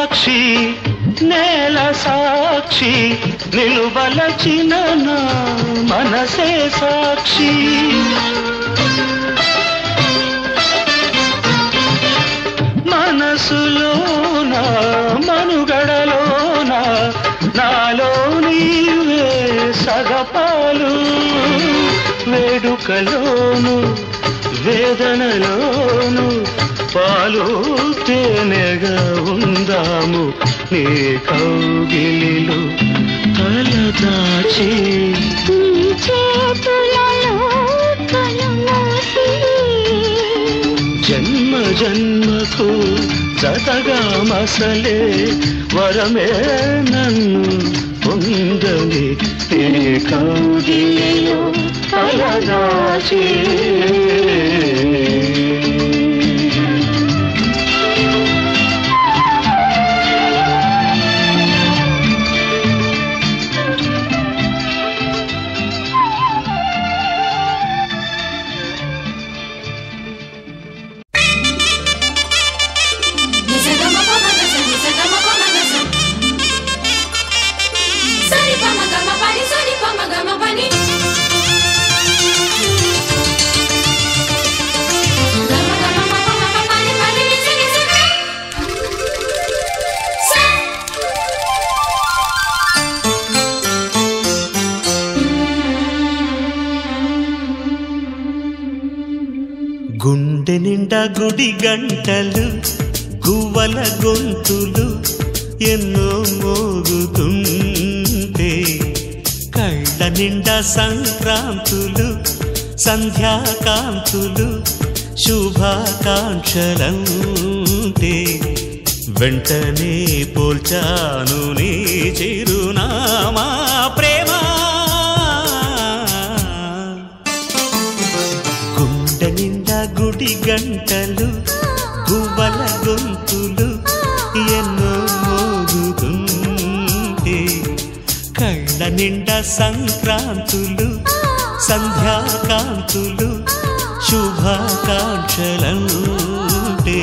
సాక్షి నేల సాక్షి నిలువలచిన నా మనసే సాక్షి మనసులోన మనుగడలోన నాలో నీవే సగపాలు వేడుకలోను వేదనలోను పాలు తేనెగా ఉందాము నీ కౌగిలిలో తలదాచి నీ చేతులలో కనుమూసి జన్మ జన్మకు జతగా మసలే వరమే నన్ను పొందని నీ కౌగిలిలో తలదాచి గుండె నిండా గుడి గంటలు గువ్వల గొంతులు ఎన్నో మోగుతుంటే కళ్ళ నిండా సంక్రాంతులు సంధ్యాకాంతులు శుభాకాంక్షలంటే వెంటనే పోల్చాను నీ చిరునామా ప్రేమ గుండె నిండా గుడి గంటలు గువ్వల గొంతులు ఎన్నో మోగుతుంటే కళ్ళ నిండా సంక్రాంతులు సంధ్యాకాంతులు శుభాకాంక్షలంటే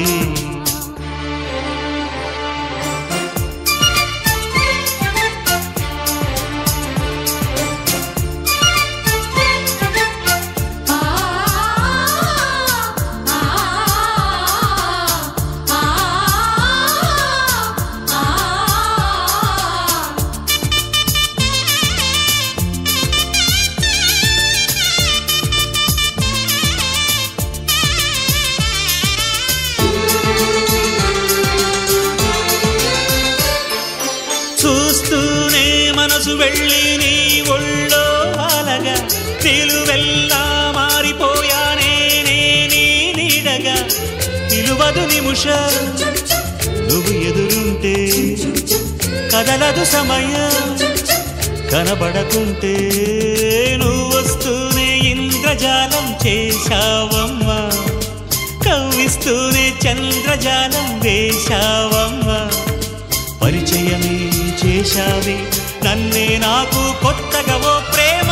చూస్తూనే మనసు వెళ్ళి నీ ఒళ్ళో వాలగా నిలువెల్లా మారిపోయానే నే నీ నీడగా నిలువదు నిముష నువ్వు ఎదురుంటే కదలదు సమయం కనబడకుంటే నువ్వు వస్తూనే ఇంద్రజాలం చేశావమ్మా కవ్విస్తూనే చంద్రజాలం వేశావమ్మా పరిచయమే చేశావే నన్నే నాకు కొత్తగా ఓ ప్రేమ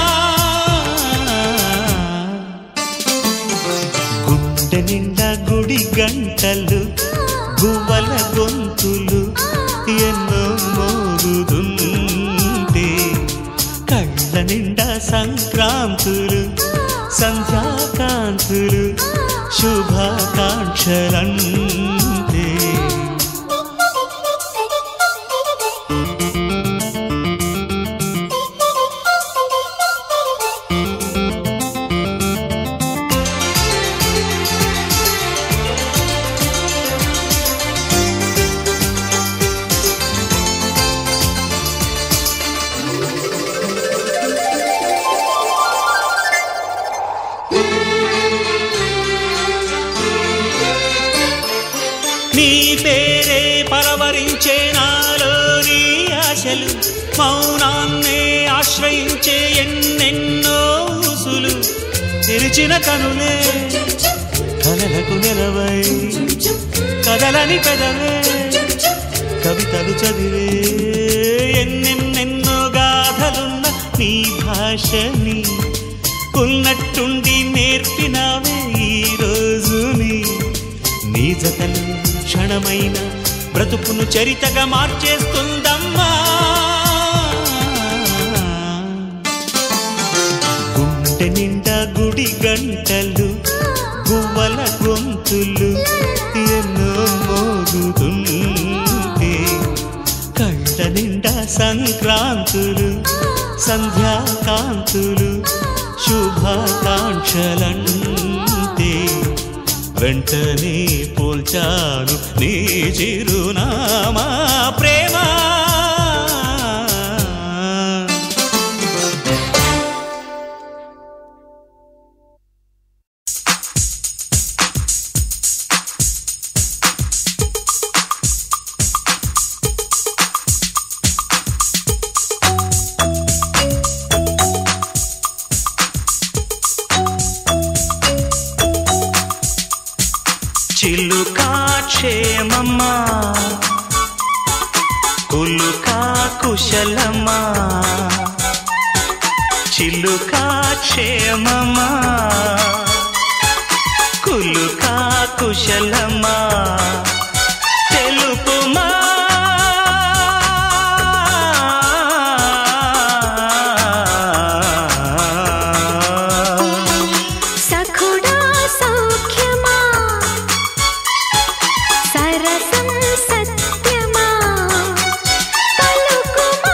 గుండె నిండా గుడి గంటలు గువ్వల గొంతులు ఎన్నో మోగుతుంటే కళ్ళ నిండా సంక్రాంతులు సంధ్యాకాంతులు శుభాకాంక్షలంటే నీ పేరే పరవరించే నాలోని ఆశలు మౌనాన్నే ఆశ్రయించే ఎన్నెన్నో ఊసులు తెరిచిన కనులే కలలకు నిలవై కదలని కదవే కవితలు చదివే ఎన్నెన్నెన్నో గాథలున్న నీ భాషని ఉన్నట్టుండి నేర్పినావే ఈ రోజుని నీ జతలు క్షణమైన బ్రతుకును చరితగా మార్చేస్తుందమ్మా గుండె నిండా గుడి గంటలు గువ్వల గొంతులు ఎన్నో మోగుతుంటే కళ్ళ నిండా సంక్రాంతులు సంధ్యాకాంతులు శుభాకాంక్షలంటే వెంటనే పోల్చాను నీ చిరునామా ప్రేమ చిలుకా క్షేమమ్మా కులుకా కుశలమా చిలుకా క్షేమమా కులుకా కుశలమా తెలుపుమా సఖుడా సౌఖ్యమా సరసం సత్యమా పలుకుమా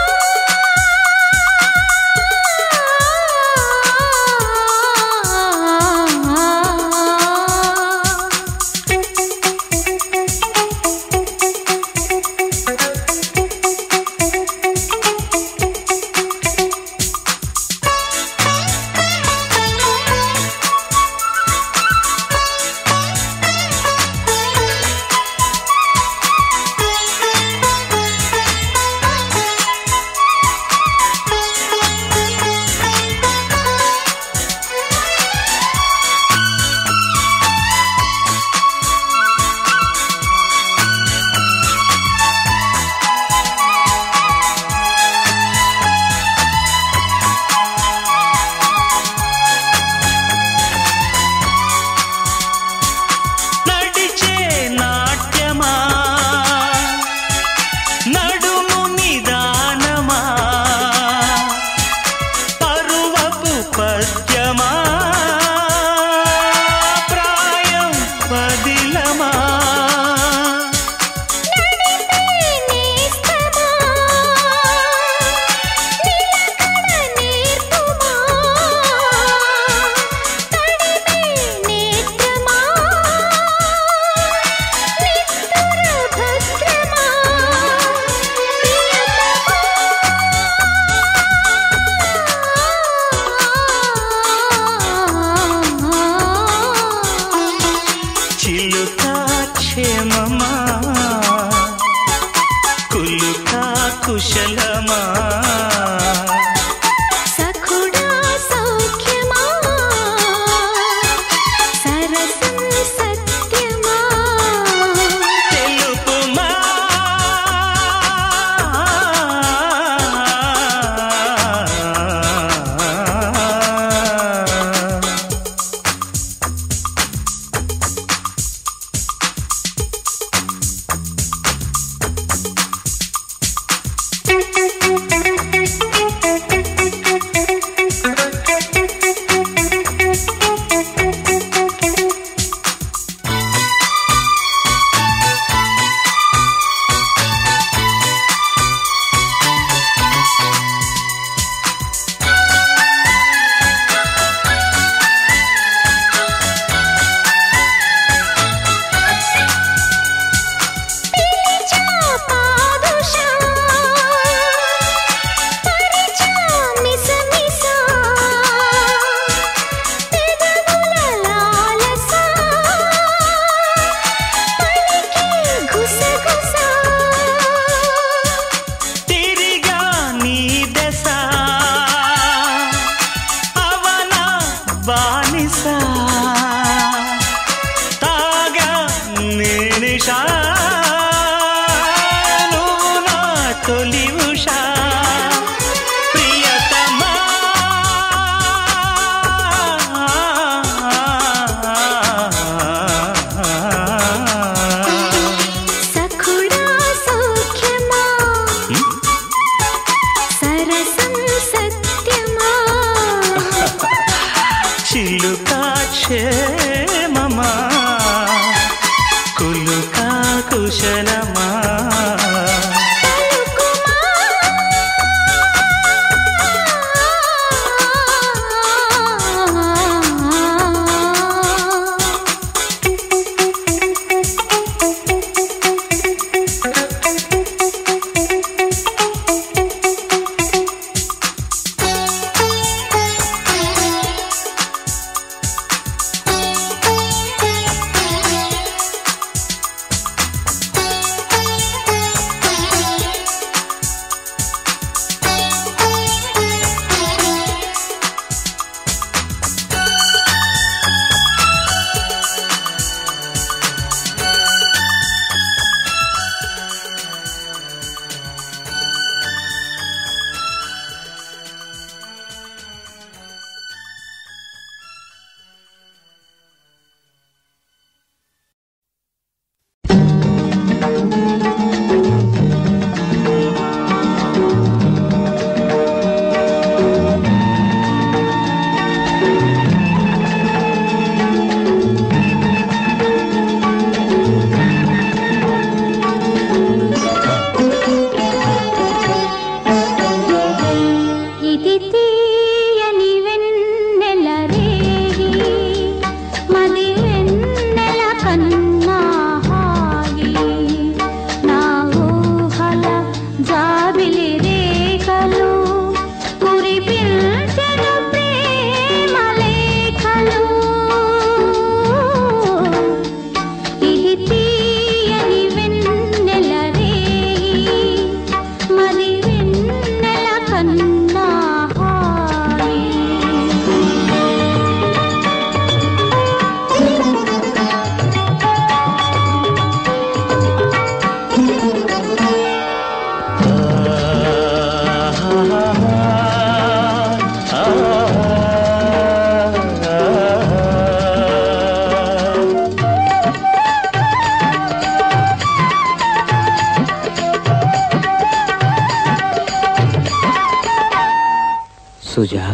సుజా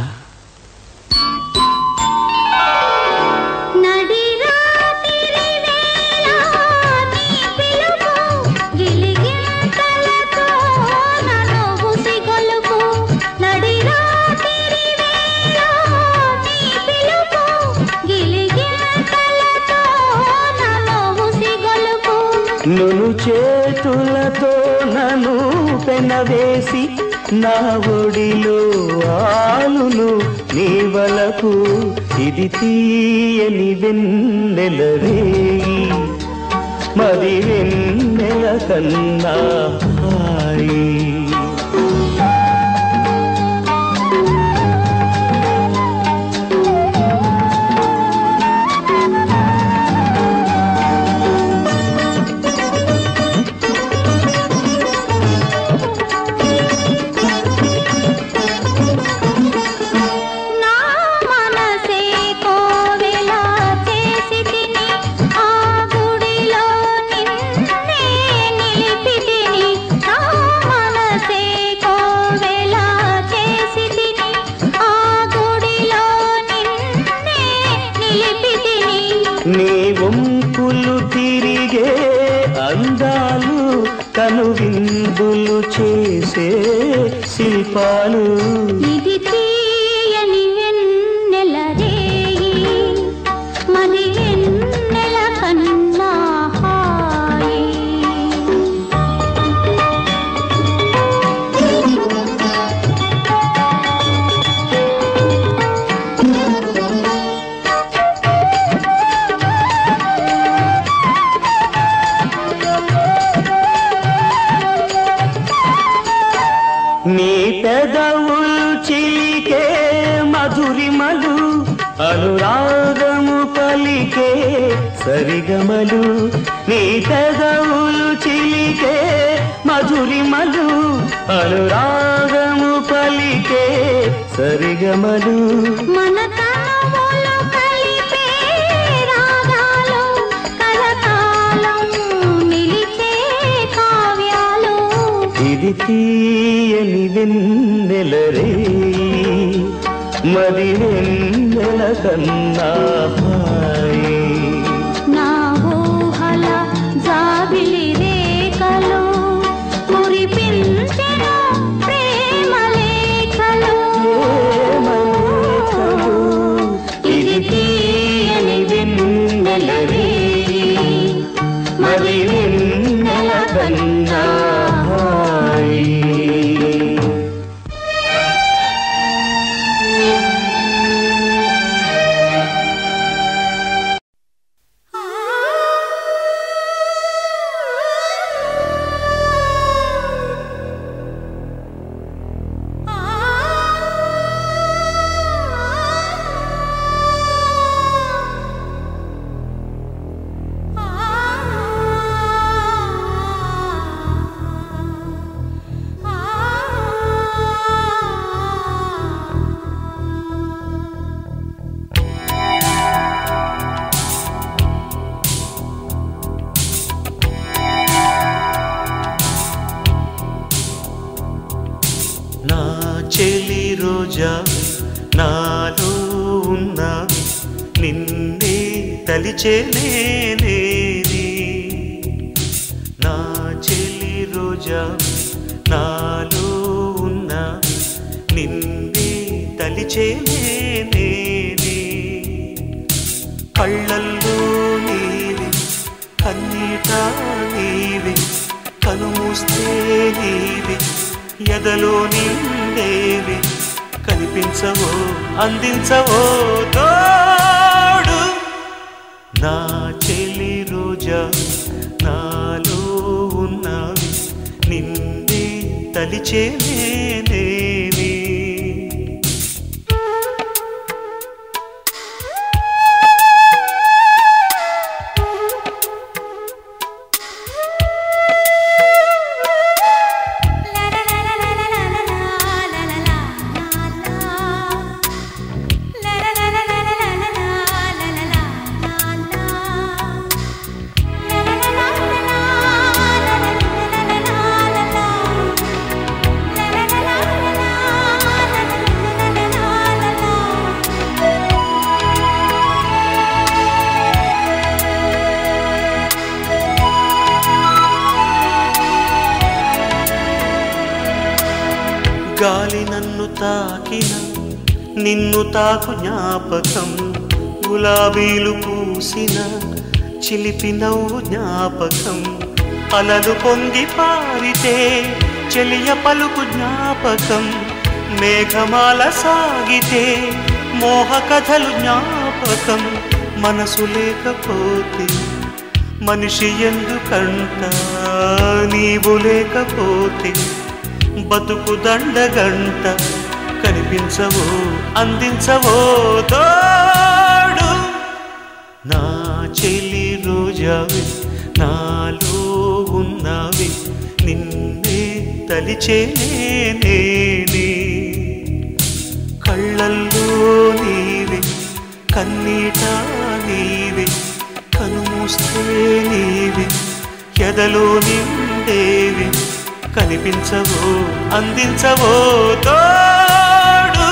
నడి రాత్రి వేళ నీ పిలుపు గిలిగింతలతో నన్ను ఉసిగొలుపు నడి రాత్రి వేళ నీ పిలుపు గిలిగింతలతో నన్ను ఉసిగొలుపు నును చేతులతో నన్ను పెనవేసి నా ఒడిలో ఆలును నీ వలకు ఇది తీయని వెన్నెల రేయి మరి వెన్నెల కన్నా హాయి నా మనసే కోవెల చేసి తిని ఆ గుడిలో నిన్నే నిలిపి తిని నా మనసే కోవెల చేసి తిని ఆ గుడిలో నిన్నే నిలిపి తిని నీ వంపులు తిరిగే అందాలు కనువిందులు చేసే శిల్పాలు ఇది తీయని వెన్నెల రేయి మరి వెన్నెల కన్నా హాయి నీ పెదవులు చిలికే మధురిమలు అనురాగము పలికే సరిగమలు నీ పెదవులు చిలికే మధురిమలు అనురాగము పలికే సరిగమలు మన తనములు కలిపే రాగాలు కలకాలం నిలిచే కావ్యాలు ఇది తీయని వెన్నెల రే మరి వెన్నెల కన్నా హాయి. నా ఊహల జాబిలి రేఖలు మురిపించెను ప్రేమ లేఖలు ప్రేమలేఖలు, ఇది తీయని వెన్నెల రే మరి వెన్నెల కన్నా హాయి. నా చెలి రోజా నాలో ఉన్న నిన్నే తలిచేనే నేనే. నా చెలి రోజా నాలో ఉన్న నిన్నే తలిచేనే నేనే. కళ్ళల్లో నీవి కన్నీట నీవి కనుమూస్తే నీవి ఎదలో నిండేవి కనిపించవో అందించవో తోడు నా చెలి రోజా నాలో ఉన్నవి నిన్నే తలిచేనేవి la la la la la la la la la la la la la la la la గాలి నన్ను తాకిన నిన్ను తాకు జ్ఞాపకం గులాబీలు పూసిన చిలిపి నవ్వు జ్ఞాపకం అలలు పొంగి పారితే చెలియ పలుకు జ్ఞాపకం మేఘమాల సాగితే మోహ కథలు జ్ఞాపకం మనసు లేకపోతే మనిషి ఎందుకంట నీవు లేకపోతే బతుకు దండగంట కనిపించవో అందించవో తోడు నా చెలి రోజావి నాలో ఉన్నవి నిన్నే తలిచేనే నేనే కళ్ళల్లో నీవే కన్నీట నీవే కనుమూస్తే నీవే ఎదలో నిండేవి కనిపించవో అందించవో తోడు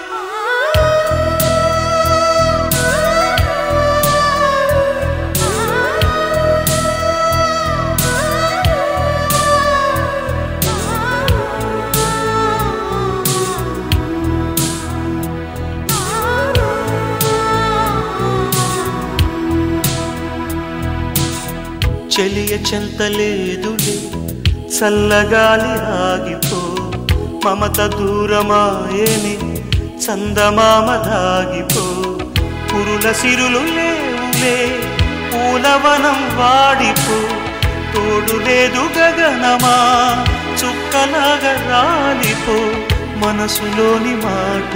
చెలియ చెంతలేదులే చల్లగాలి ఆగిపో మమత దూరమాయని చందమామ దాగిపో పురుల సిరులు లేవులే పూలవనం వాడిపో తోడు లేదు గగనమా చుక్కలాగా రాలిపో మనసులోని మాట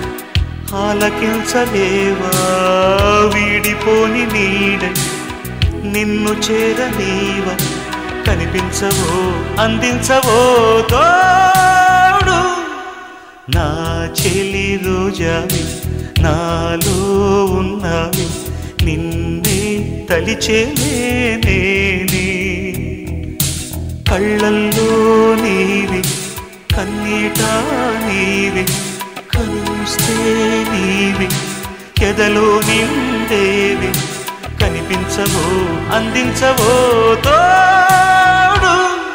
ఆలకించలేవా వీడిపోని నీడ నిన్ను చేరనీవ కనిపించవో అందించవో తోడు నా చెలి రోజావి నాలో ఉన్నవి నిన్నే తలిచేనే నేనే కళ్ళల్లో నీవి కన్నీట నీవి కలుస్తే నీవి ఎదలో నిండేవి కనిపించవో అందించవో తోడు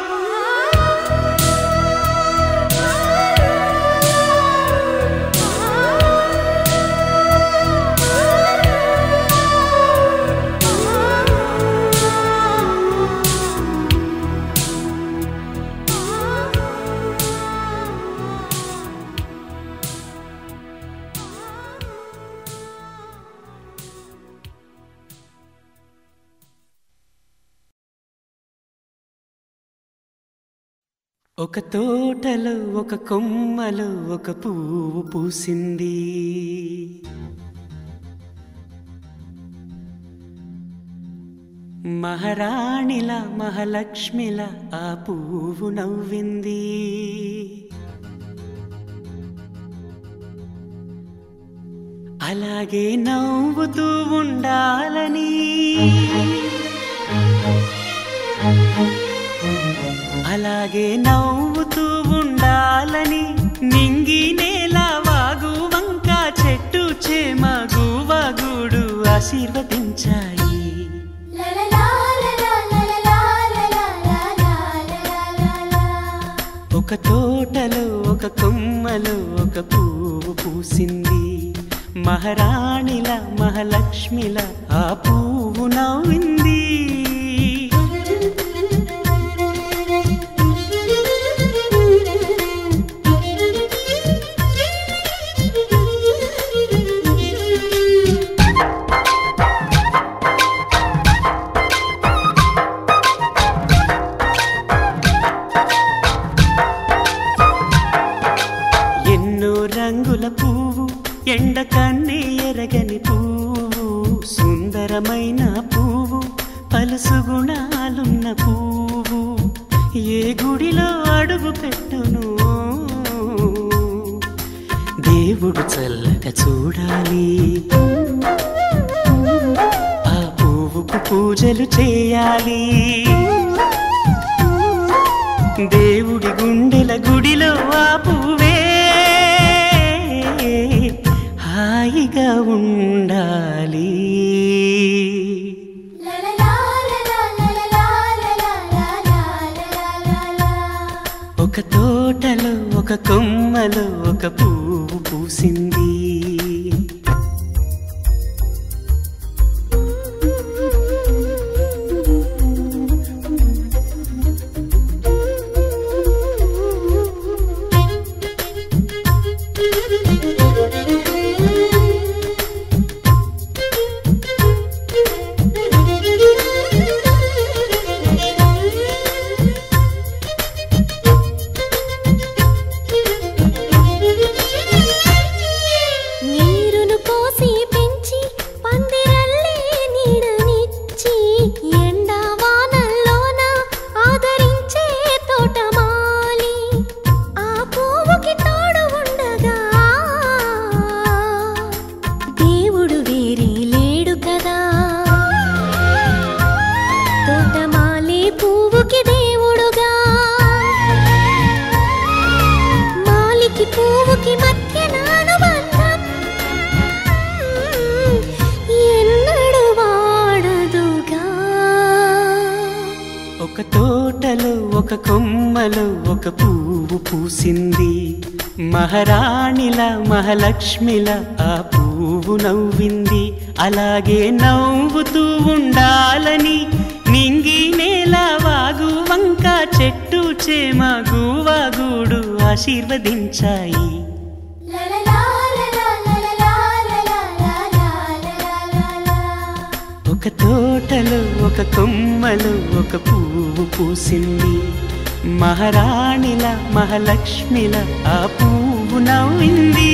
ఒక తోటలో ఒక కొమ్మలో ఒక పువ్వు పూసింది మహారాణిల మహాలక్ష్మిల ఆ పువ్వు నవ్వింది అలాగే నవ్వుతూ ఉండాలని అలాగే నవ్వుతూ ఉండాలని నింగి నేల వాగు వంక చెట్టు చేమ గువగుడు ఆశీర్వదించాయి ఒక తోటలో ఒక కొమ్మలో ఒక పువ్వు పూసింది మహారాణిల మహాలక్ష్మిల ఆ పువ్వు నవ్వింది ఎన్నో రంగుల పువ్వు ఎండ కన్నే ఎరగని పువ్వు సుందరమైన పువ్వు పలుసు గుణాలున్న పువ్వు ఏ గుడిలో అడుగు పెట్టును దేవుడు చల్లగా చూడాలి ఆ పువ్వుకు పూజలు చేయాలి దేవుడి గుండెల గుడిలో ఆ పువ్వే హాయిగా ఉండాలి ఒక తోటలో ఒక ఒక కొమ్మలో ఒక పువ్వు పూసింది నీరును పోసి పెంచి పందిరల్లే నీడనిచ్చి ఎండా వానల్లోన ఆదరించే తోటమాలి ఆ పువ్వుకి తోడు ఉండగా దేవుడు వేరే లేడు కదా తోటమాలి పువ్వుకి దేవుడుగా మాలికి పువ్వుకి మధ్య అనుబంధం ఎన్నడు వాడదుగా ఒక తోటలో ఒక కొమ్మలో ఒక పువ్వు పూసింది మహారాణిల మహాలక్ష్మిల ఆ పువ్వు నవ్వింది అలాగే నవ్వుతూ ఉండాలని నింగి నేల వాగు వంక చెట్టు చేమ గూవాగూడు ఆశీర్వదించాయి ఒక తోటలో ఒక కొమ్మలో ఒక పువ్వు పూసింది మహారాణిల మహాలక్ష్మిల ఆ పువ్వు నవ్వింది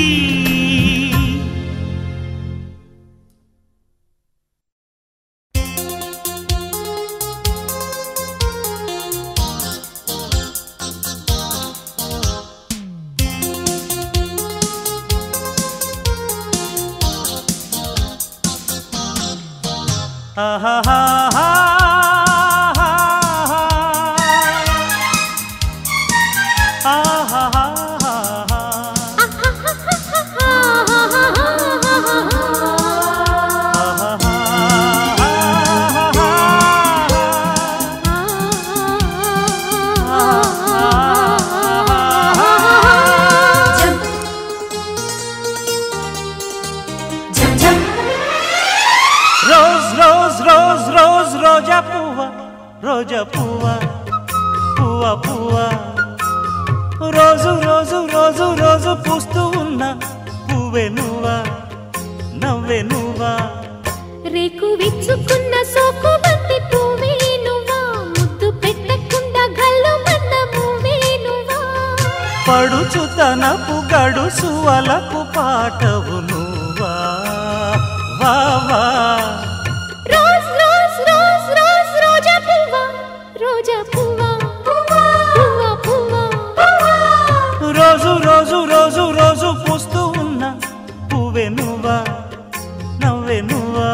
రోజ్ రోజ్ రోజ్ రోజ్ రోజా పువ్వ రోజా పువ్వ పువ్వ పువ్వ రోజు రోజు రోజు రోజు పూస్తూ ఉన్న పువ్వే నువ్వా నవ్వే నువ్వా రేకు విచ్చుకున్న సోకు బంతి పువ్వే నువ్వా ముద్దు పెట్టకుండా గల్లు మన్న పువ్వే నువ్వా పడుచు తనపు గడుసు అలకు పాటవు నువ్వా వా వా రోజ్ రోజ్ రోజ్ రోజ్ రోజా పువ్వా రోజా పువ్వా పువ్వా పువ్వా రోజు రోజు రోజు రోజు పూస్తూ ఉన్న పువ్వే నువ్వా నవ్వే నువ్వా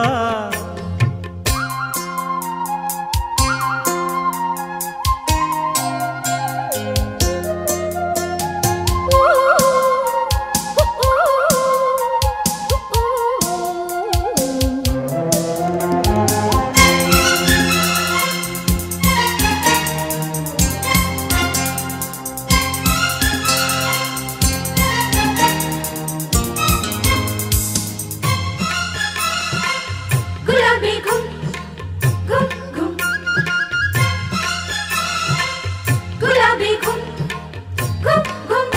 గులాబీ గుమ్ గుమ్ గుమ్ గులాబీ గుమ్ గుమ్ గుమ్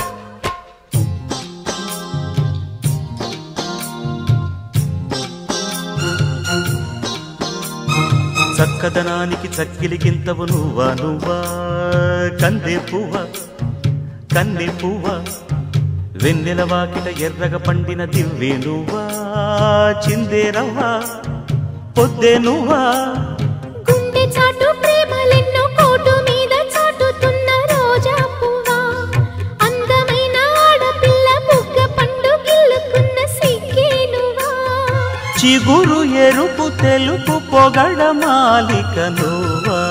చక్కదనానికి చక్కిలికింతవు నువ్వా నువ్వా కందే పువ్వ కన్నె పువ్వ వెన్నెల వాకిట ఎర్రగ పండిన దివ్వే నువ్వా చిందే రవ్వా పొద్దే నువ్వా గుండె చాటు ప్రేమలెన్నో కోటు మీద చాటుతున్న రోజా పువ్వా అందమైన ఆడపిల్ల బుగ్గ పండు గిల్లుకున్న సిగ్గేనువా చిగురు ఎరుపు తెలుపు పొగడ మాలిక నువ్వా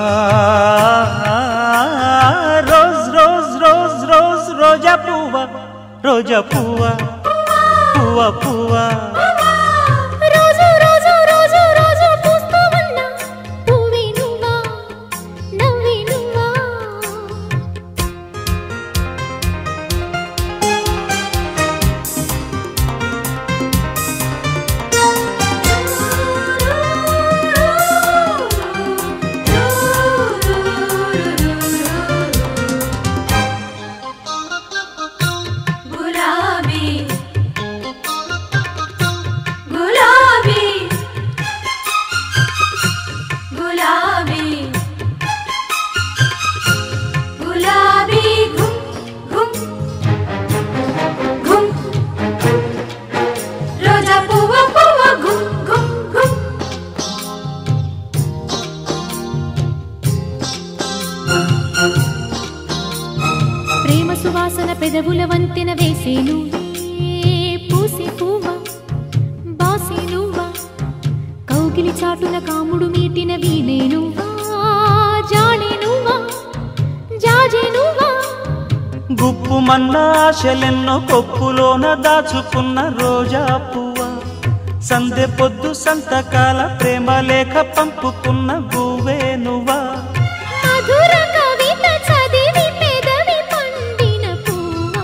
రోజ్ రోజ్ రోజ్ రోజ్ రోజా పువ్వ రోజా పువ్వ పువ్వ పువ్వ రోజు రోజు రోజు రోజు పూస్తూ ఉన్న పువ్వే నువ్వా నవ్వే నువ్వా పెదవుల వంతెన వేసేను పూసే పువ్వా బాసే నువ్వా కౌగిలి చాటున కాముడు మీటిన వీణే నువ్వా జాడే నువ్వా జాజే నువ్వా గుప్పుమన్న ఆశలెన్నో కొప్పులోన దాచుకున్న రోజా పువ్వ సందె పొద్దు సంతకాల ప్రేమ లేఖ పంపుకున్న గువే నువ్వా మధుర కవిత చదివి పెదవి పండిన పువ్వా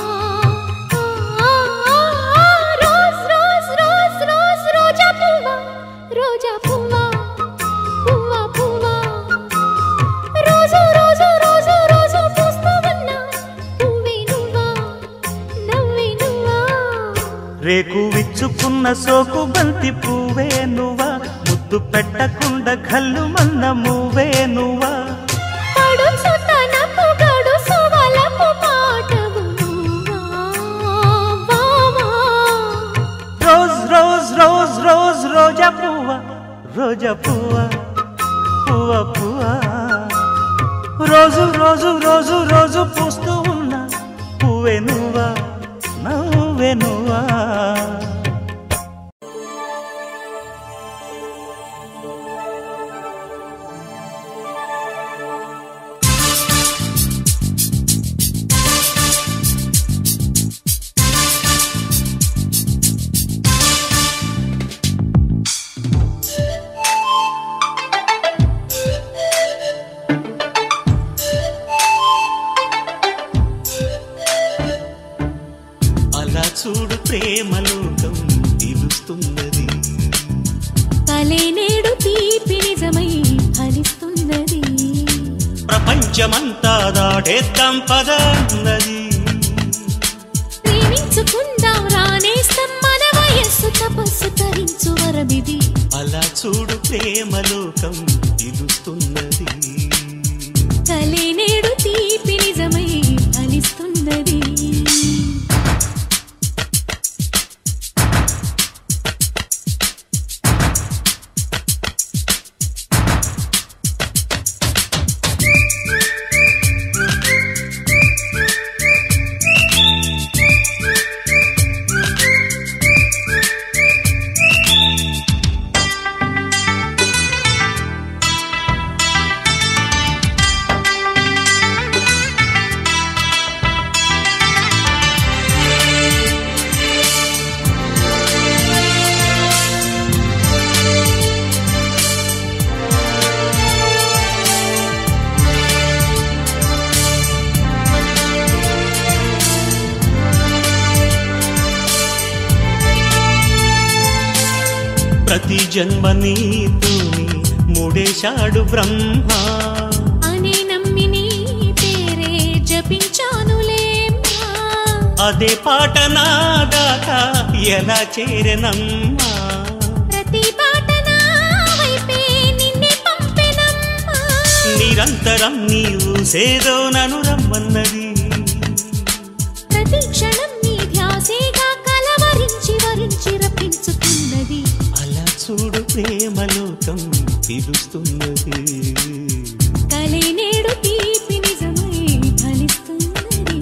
రోజ్ రోజ్ రోజ్ రోజ్ రోజా పువ్వా రోజా పువ్వా పువ్వా పువ్వా రోజు రోజు రోజు రోజు పూస్తూ ఉన్నా పువ్వే నువ్వా నవ్వే నువ్వా రేకు విచ్చుకున్న సోకు బంతి పువ్వే నువ్వా ముద్దు పెట్టకుండా కళ్ళు మన్న మూవే నువ్వా పడుచు తనపు గడుసు వలపు పాటవు నువ్వా వావా రోజ్ రోజ్ రోజ్ రోజ్ రోజా పువ్వ రోజా పువ్వ పువ్వ పువ్వ రోజు రోజు రోజు రోజు పూస్తూ ఉన్న పువ్వే నువ్వా నవ్వే నువ్వా అలా చూడు ప్రేమలోకం పిలుస్తున్నది కలే నేడు తీపి నిజమై ఫలిస్తున్నది ప్రపంచమంతా దాటేద్దాం పదన్నది ప్రేమించుకుందాం రానేస్తాం మన వయస్సు తపస్సు తరించు వరమిది అలా చూడు ప్రేమలోకం పిలుస్తున్నది కలే నేడు తీపి నిజమై ఫలిస్తున్నది ప్రతి జన్మ నీతోని మూడేశాడు బ్రహ్మ అనే నమ్మి నీ పేరే జపించానులేమ్మా అదే పాట నా దాకా ఎలా చేరనమ్మా ప్రతి పాట నా వైపే నిన్నే పంపెనమ్మా నిరంతరం నీవు సేదో నను రమ్మన్నది ప్రతి క్షణం నీ ధ్యాసేగా కలవరించి వరించి రప్పించుతున్నది అలా చూడు ప్రేమలోకం పిలుస్తున్నది కలే నేడు తీపి నిజమై ఫలిస్తున్నది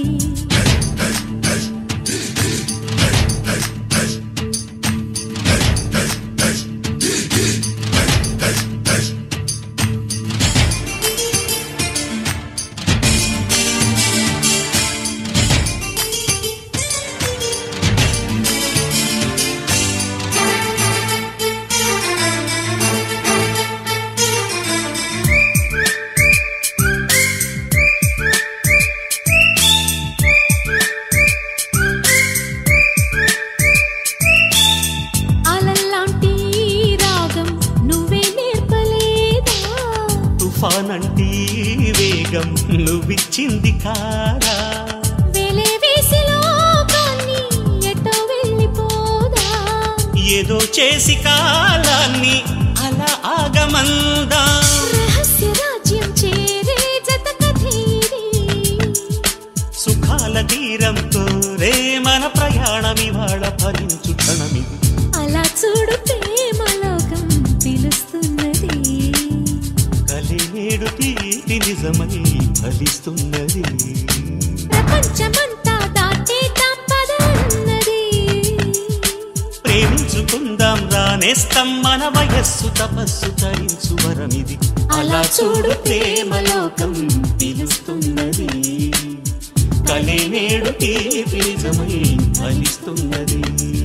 అలల్లాంటి రాగం నువ్వే నేర్పలేదా తుఫానంటి వేగం నువ్విచ్చింది కారా వెలే వేసి లోకాన్ని ఎటో వెళ్ళిపోదా ఏదో చేసి కాలాన్ని అలా ఆగమందా రహస్య రాజ్యం చేరే జత కథేరి సుఖాల తీరంతో రే మన ప్రయాణం ఇవాళ భరించు క్షణమిది అలా చూడు ప్రేమ లోకం పిలుస్తున్నది కలినేడు తీపి నిజమై ఫలిస్తున్నది ప్రపంచం నేస్తం మన వయస్సు తపస్సు తరించు వరమిది అలా చూడు ప్రేమలోకం పిలుస్తున్నది కలే నేడు తీపి నిజమై ఫలిస్తున్నది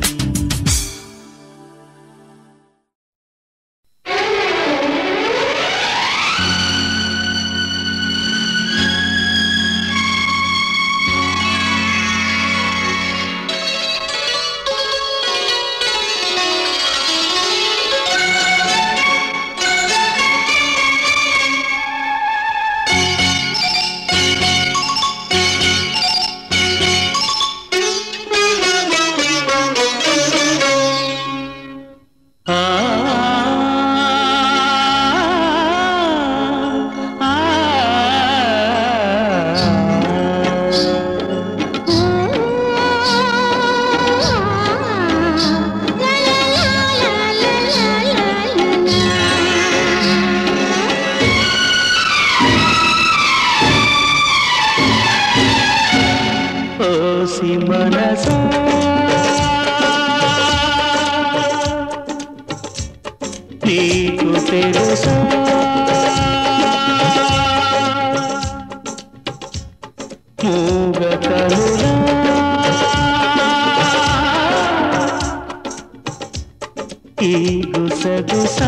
ఆ ఓసి మనసా నీకు తెలుసా మూగ కనులా ఈ గుసగుసా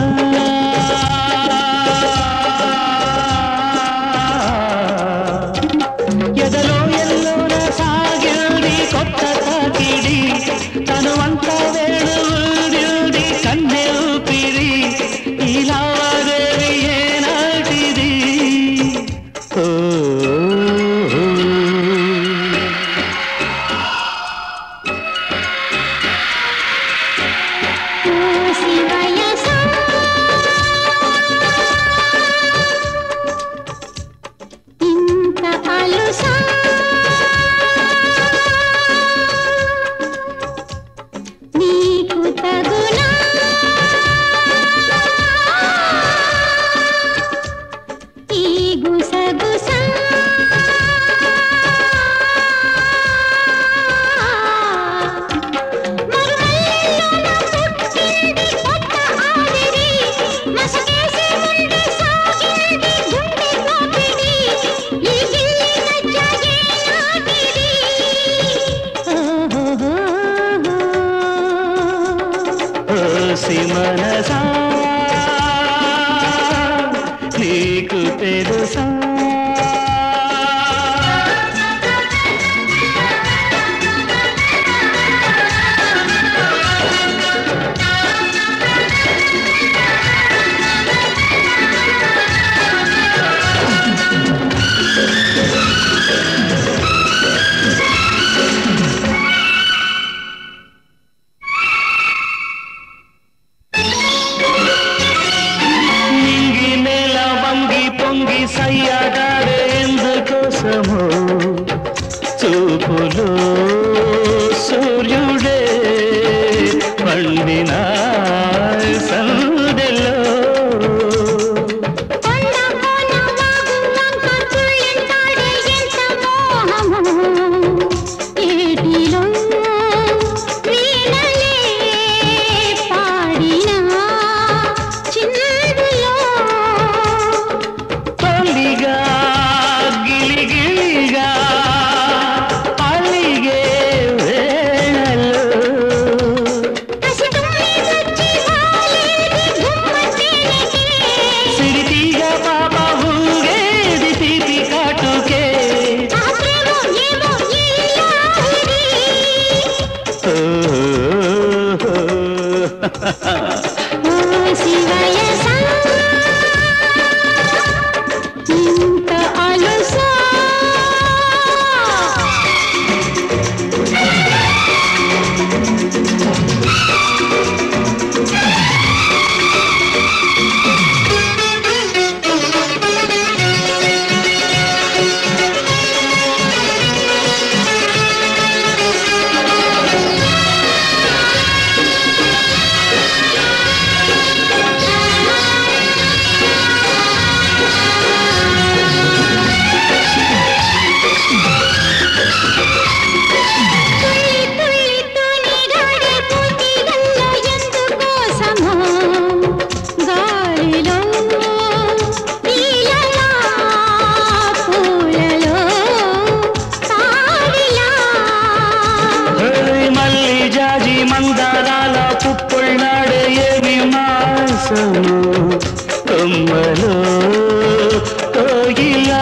ఎదలో ఎల్లోన సాగిల్ది కొత్త తాకిడి తను అంత వేణుడి కన్నె ఊపిరి ఈ లావాదేవి ఏనాటిది ఓ ఇంత అలుసా నీకు తగునా ఈ గుసగుసా మరుమల్లెల్లోన పుట్టింది కొత్త ఆవిరి మసకేసి ముందు సాగింది గుండె కాపిడి ఈ గిల్లి నచ్చాగే నాటిది ఓసి మనసా నీకు తెలుసా నింగి నేల వంగి పొంగి సయ్యగాడే ఎందుకోసమో చూపులో సూర్యుడే పండిన సందెలో కొండ కోన వాగు వంక తుళ్ళింటాడే ఎంత మోహము ఏటిలో వీణలే పాడిన చిందులో తొలిగా గిలిగిలిగా అలిగే వేళలో కసితోని వచ్చి వాలేది గుమ్మతేనెకే సిరితీగా పాప ఊగేది తీపి కాటుకే ఆ ప్రేమో ఏమో ఇల్లాహిరి ఓ శివయసా ఇంత అలుసా ఆ కొమ్మలో కోయిలా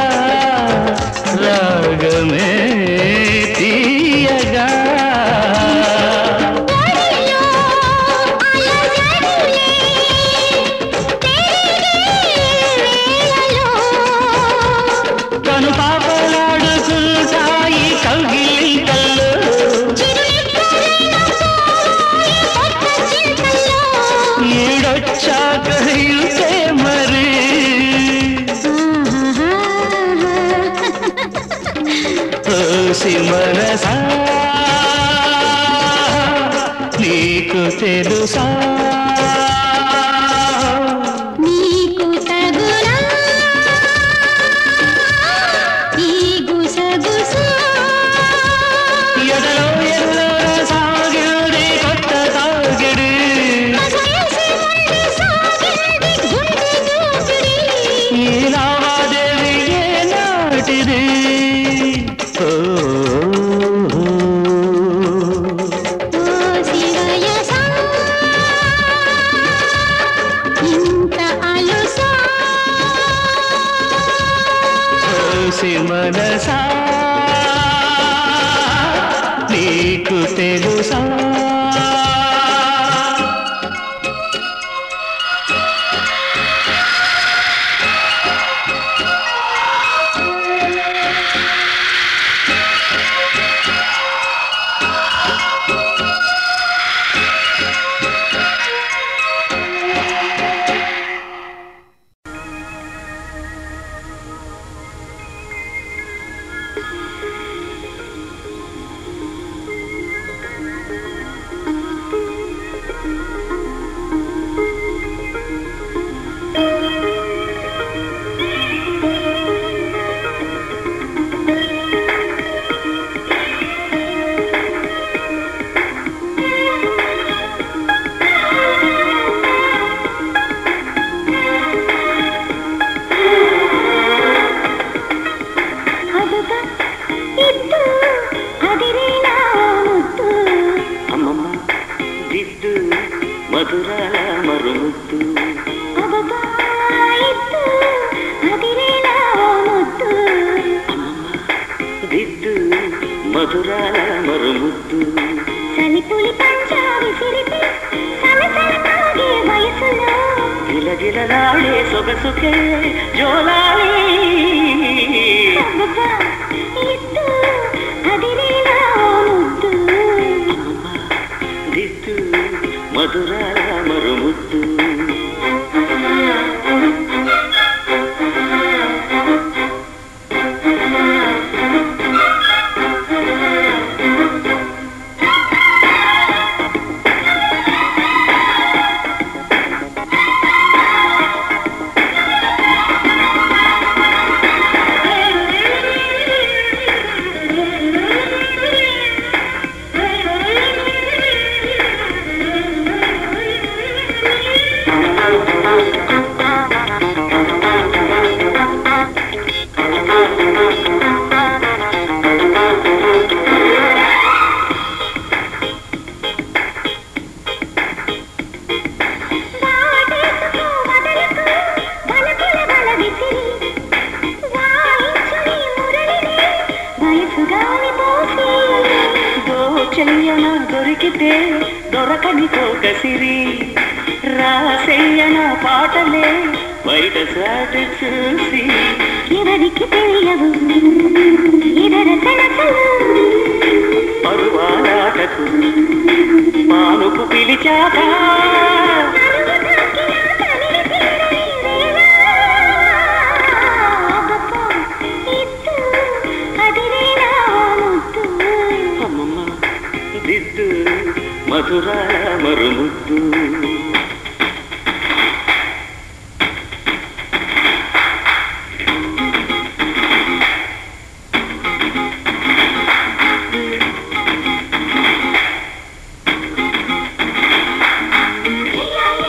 రాగమే తీయగా గడిలో అలజడులే వేళలో కను పాపలాడుకుంటాయి కౌగిలింతల్లో చిరునవ్వులైన పోయి కొత్త చింతల్లో ఈడొచ్చాక ఇల్తే మరి ఓసి మనసా నీకు తెలుసా నీకు తగునా ఈ గుసగుసా ఎడలో ఎడలో సాగిడి కొత్త తాగిడి మసయసి ఉండి సాగింది గుండె దూకుడి ఈ లావాదేవి ఏ నాటిది ఓ, ఓ శివయసా ఇంత అలుసా ఓసి మనసా నీకు తెలుసా అదుగా ఇద్దు అదిరేనా ముద్దు అమ్మమ్మ దిద్దు మధురాల మరుముద్దు అబగా ఇద్దు అదిరేనా ముద్దు దిద్దు మధురాల మరుముద్దు చలిపులి పంచా విసిరితే సలసల తాగే వయసులో గిలగిలలాడే సొగసుకే జోలాలి అబగా ఇద్దు అదిరేనా ముద్దు దిద్దు మధురాల మరుముద్దు వాటేసుకో వదలకు వలపుల వల విసిరి వాయించుని మురళిని వయసు గాలి పోసి దోచెయ్యన దొరికితే దొరకని తోకసిరి రాసెయ్యన పాటలే బయట సాటి చూసి ఎవరికి తెలియవు ఇదర సనసలు పరువాలాటకు పానుకు పిలిచాక అమ్మమ్మ దిద్దు మధురాల మరుముద్దు Yeah.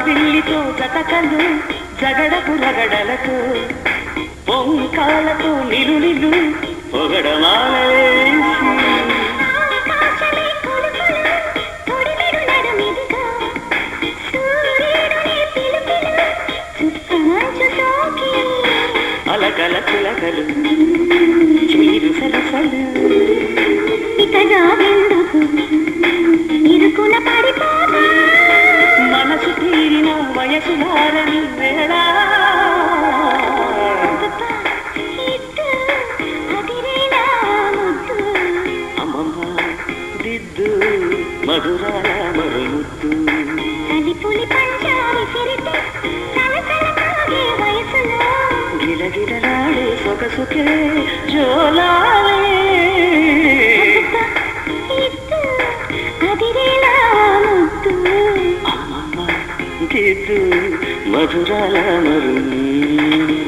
జాబిల్లితో జతకలు జగడపు రగడలతో పొంకాలతో నిలు నిలు పొగడమాలేసి ఆకాశమే కొలుపులు తొడిమెడు నడుమిదిగా సూర్యుడునే పిలుపులు చుట్టమంచు సోకి అలకల చిలకలు చీరు సలసలు ఇక నావెందుకు ఇరుకున పడిపోతా మనసు తీరిన వయసు వారని వేళ ఇద్దు అదిరేనా ముద్దు అమ్మమ్మ దిద్దు మధురాల మరుముద్దు కలిపులి పంజాబి సిరితే సలసల కాగే వయసులో గిలగిలలాడే సొగసుకే జోలాలే ఇద్దు అదిరేనా ముద్దు అమ్మమ్మ దిద్దు మధురాల మరుము